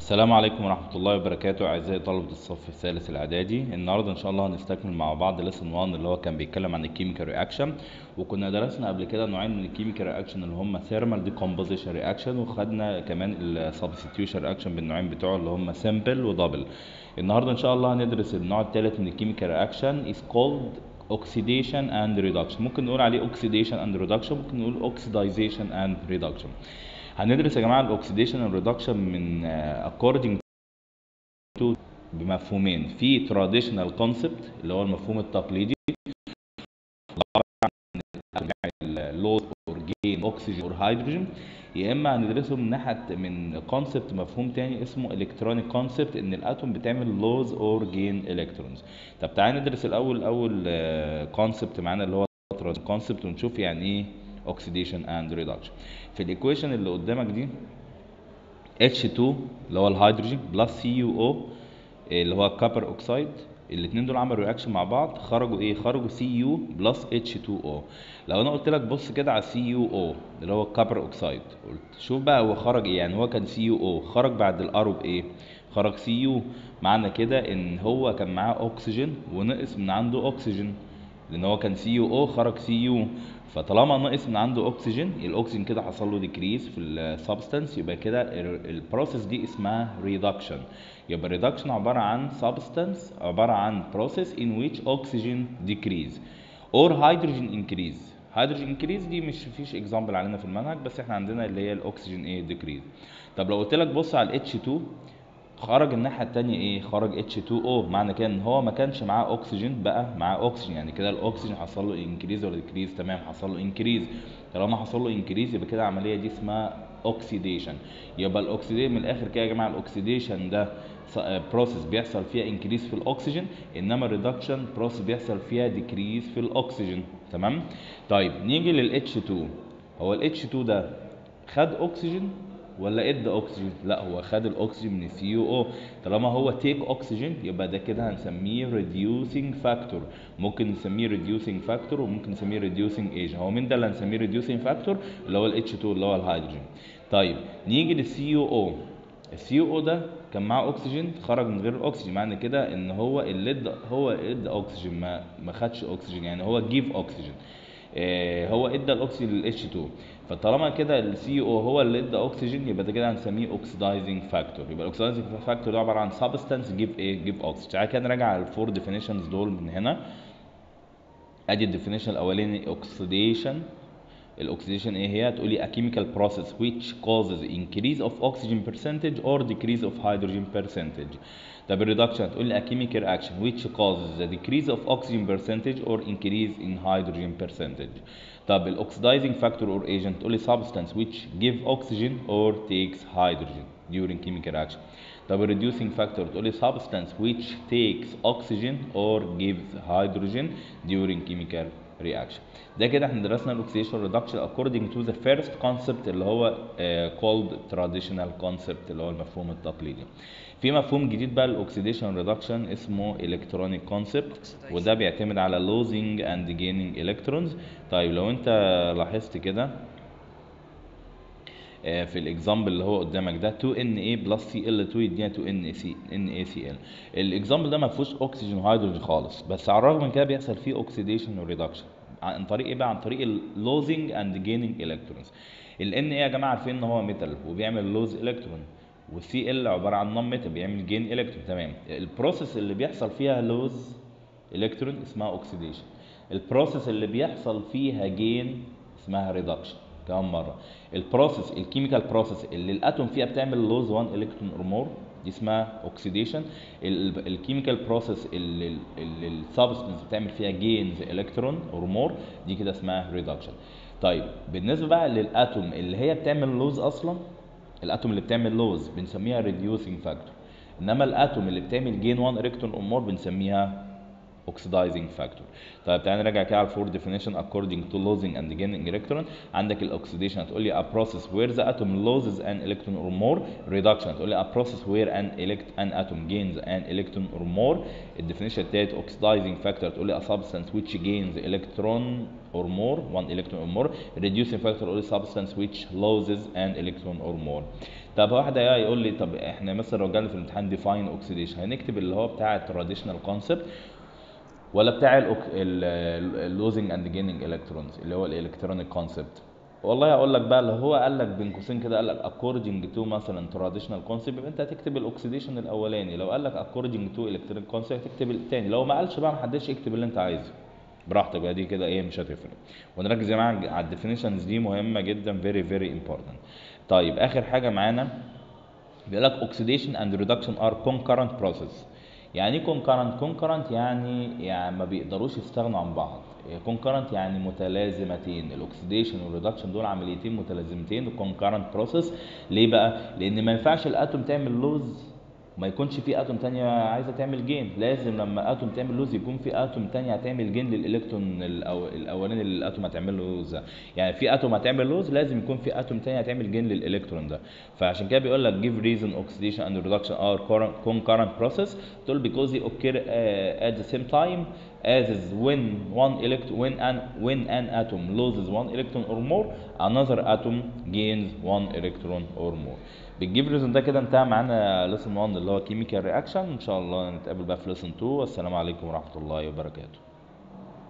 السلام عليكم ورحمة الله وبركاته أعزائي طلبة الصف الثالث الإعدادي النهاردة إن شاء الله هنستكمل مع بعض ليسن 1 اللي هو كان بيتكلم عن الكيميكال رياكشن وكنا درسنا قبل كده نوعين من الكيميكال رياكشن اللي هم ثيرمال ديكومبوزيشن رياكشن وخدنا كمان السبستيوشن رياكشن بالنوعين بتوعه اللي هم سمبل ودبل النهاردة إن شاء الله هندرس النوع الثالث من الكيميكال رياكشن is called oxidation and reduction ممكن نقول عليه oxidation and reduction ممكن نقول oxidization and reduction هندرس يا جماعه الاكسيديشن والريدكشن من according to بمفهومين في traditional concept اللي هو المفهوم التقليدي لوز اور جين اوكسجين اور هيدروجين يا اما هندرسه من ناحيه من كونسبت مفهوم تاني اسمه الكترونيك كونسبت ان الاتوم بتعمل لوز اور جين الكترونز طب تعالى ندرس الاول اول كونسبت معانا اللي هو كونسبت ونشوف يعني ايه اوكسيديشن اند ريدكشن في الايكويشن اللي قدامك دي H2 اللي هو الهيدروجين بلس CuO اللي هو الكبر اوكسايد الاثنين دول عملوا رياكشن مع بعض خرجوا ايه خرجوا Cu بلس H2O لو انا قلت لك بص كده على CuO اللي هو الكبر اوكسايد قلت شوف بقى هو خرج ايه يعني هو كان CuO خرج بعد الارو بايه خرج Cu معنى كده ان هو كان معاه اكسجين ونقص من عنده اكسجين لان هو كان CuO خرج Cu فطالما نقص من عنده اكسجين الاكسجين كده حصل له ديكريز في السبستانس يبقى كده البروسيس دي اسمها ريدكشن يبقى ريدكشن عباره عن سبستانس عباره عن بروسيس ان ويتش اوكسجين ديكريز اور هيدروجين انكريز هيدروجين انكريز دي مش فيش اكزامبل علينا في المنهج بس احنا عندنا اللي هي الاكسجين ايه ديكريز طب لو قلت لك بص على الاتش 2 خرج الناحيه الثانيه ايه خرج H2O معنى كده ان هو ما كانش معاه اكسجين بقى معاه اكسجين يعني كده الاكسجين حصل له انكريز ولا ديكريز تمام حصل له انكريز طالما حصل له انكريز يبقى كده العمليه دي اسمها اوكسيديشن يبقى الاكسيديشن من الاخر كده يا جماعه الاكسيديشن ده بروسيس بيحصل فيها انكريز في الاكسجين انما الريدكشن بروسيس بيحصل فيها ديكريز في الاكسجين تمام طيب نيجي لل H2 هو ال H2 ده خد اكسجين ولا ادى اكسجين لا هو خد الاكسجين من السي او طالما هو تيك اكسجين يبقى ده كده هنسميه ريديوسينج فاكتور ممكن نسميه ريديوسينج فاكتور وممكن نسميه ريديوسينج ايجنت هو مين ده اللي هنسميه ريديوسينج فاكتور اللي هو الاتش 2 اللي هو الهيدروجين طيب نيجي للسي او السي او ده كان معاه اكسجين خرج من غير الاكسجين معنى كده ان هو اللي ادى هو ادى اكسجين ما ما خدش اكسجين يعني هو جيف اكسجين آه هو ادى الاكسجين للاتش 2 فطالما كده السي او هو اللي ادى اكسجين يبقى ده كده هنسميه اوكسيدايزنج فاكتور يبقى الاوكسيدايزنج فاكتور ده عباره عن سبستانس جيف ايه جيف اوكسجين تعالى كده نراجع على الفور ديفينيشنز دول من هنا ادي الديفينيشن الاولاني اوكسيديشن الاكسيديشن ايه هي تقول لي a chemical process which causes increase of oxygen percentage or decrease of hydrogen percentage طب الريدكشن تقول لي a chemical reaction which causes the decrease of oxygen percentage or increase in hydrogen percentage طب الاوكسيدايزنج فاكتور اور ايجنت تقول لي substance which give oxygen or takes hydrogen during chemical reaction طب الريديوسينج فاكتور تقول لي substance which takes oxygen or gives hydrogen during chemical reaction ده كده احنا درسنا الاكسيديشن ريدكشن according to the first concept اللي هو uh, called traditional concept اللي هو المفهوم التقليدي في مفهوم جديد بقى الاكسيديشن ريدكشن اسمه الكترونيك كونسبت وده بيعتمد على losing and gaining electrons طيب لو انت لاحظت كده في الاكزامبل اللي هو قدامك ده 2Na بلس Cl2 يدينا 2NaCl الاكزامبل ده ما فيهوش اكسجين وهيدروجين خالص بس على الرغم من كده بيحصل فيه اوكسيديشن وريدكشن عن طريق ايه بقى عن طريق اللوزنج اند جيننج الكترونز ال Na يا جماعه عارفين ان هو ميتال وبيعمل لوز الكترون والسي ال عباره عن نون ميتال بيعمل جين الكترون تمام البروسيس اللي بيحصل فيها لوز الكترون اسمها اوكسيديشن البروسيس اللي بيحصل فيها جين اسمها ريدكشن كمان مره البروسيس الكيميكال بروسيس اللي الاتوم فيها بتعمل لوز 1 الكترون اور مور دي اسمها اوكسيديشن الكيميكال بروسيس اللي السبستنس بتعمل فيها جينز الكترون اور مور دي كده اسمها ريدكشن طيب بالنسبه بقى للاتوم اللي هي بتعمل لوز اصلا الاتوم اللي بتعمل لوز بنسميها ريديوسينج فاكتور انما الاتوم اللي بتعمل جين 1 الكترون اور مور بنسميها oxidizing factor طيب تعالى نراجع كده على الفور definition according to losing and gaining electron عندك الاكسيديشن هتقول لي a process where the atom loses an electron or more reduction هتقول لي a process where an elect an atom gains an electron or more الديفينيشن التالت oxidizing factor هتقول لي a substance which gains electron or more one electron or more reducing factor تقول لي substance which loses an electron or more طب واحد هيقعد يقول لي طب احنا مثلا لو جالنا في الامتحان define oxidation هنكتب اللي هو بتاع التراديشنال concept ولا بتاع اللوزنج اند جيننج الكترونز اللي هو الالكترونيك كونسبت والله هقول لك بقى اللي هو قال لك بين قوسين كده قال لك according to مثلا traditional concept يبقى انت هتكتب الاكسيديشن الاولاني لو قال لك according to electronic concept هتكتب الثاني لو ما قالش بقى ما حدش يكتب اللي انت عايزه براحتك بقى دي كده ايه مش هتفرق ونركز يا جماعه على الديفينيشنز دي مهمه جدا very very important طيب اخر حاجه معانا بيقول لك oxidation and reduction are concurrent process يعني ايه concurrent concurrent يعني يعني ما بيقدروش يستغنوا عن بعض concurrent يعني متلازمتين الاكسيديشن والريدكشن دول عمليتين متلازمتين concurrent process ليه بقى لان ما ينفعش الاتوم تعمل لوز ما يكونش في اتوم تانية عايزه تعمل جين لازم لما اتوم تعمل لوز يكون في اتوم تانية هتعمل جين للالكترون الأو... الاولاني اللي الاتوم هتعمل له لوز ده يعني في اتوم هتعمل لوز لازم يكون في اتوم تانية هتعمل جين للالكترون ده فعشان كده بيقول لك give reason oxidation and reduction are concurrent process تقول because they occur uh, at the same time as is when one electron when an when an atom loses one electron or more another atom gains one electron or more بتجيب ريزون ده كده انتهى معانا ليسن 1 اللي هو كيميكال رياكشن ان شاء الله نتقابل بقى في ليسن 2 والسلام عليكم ورحمه الله وبركاته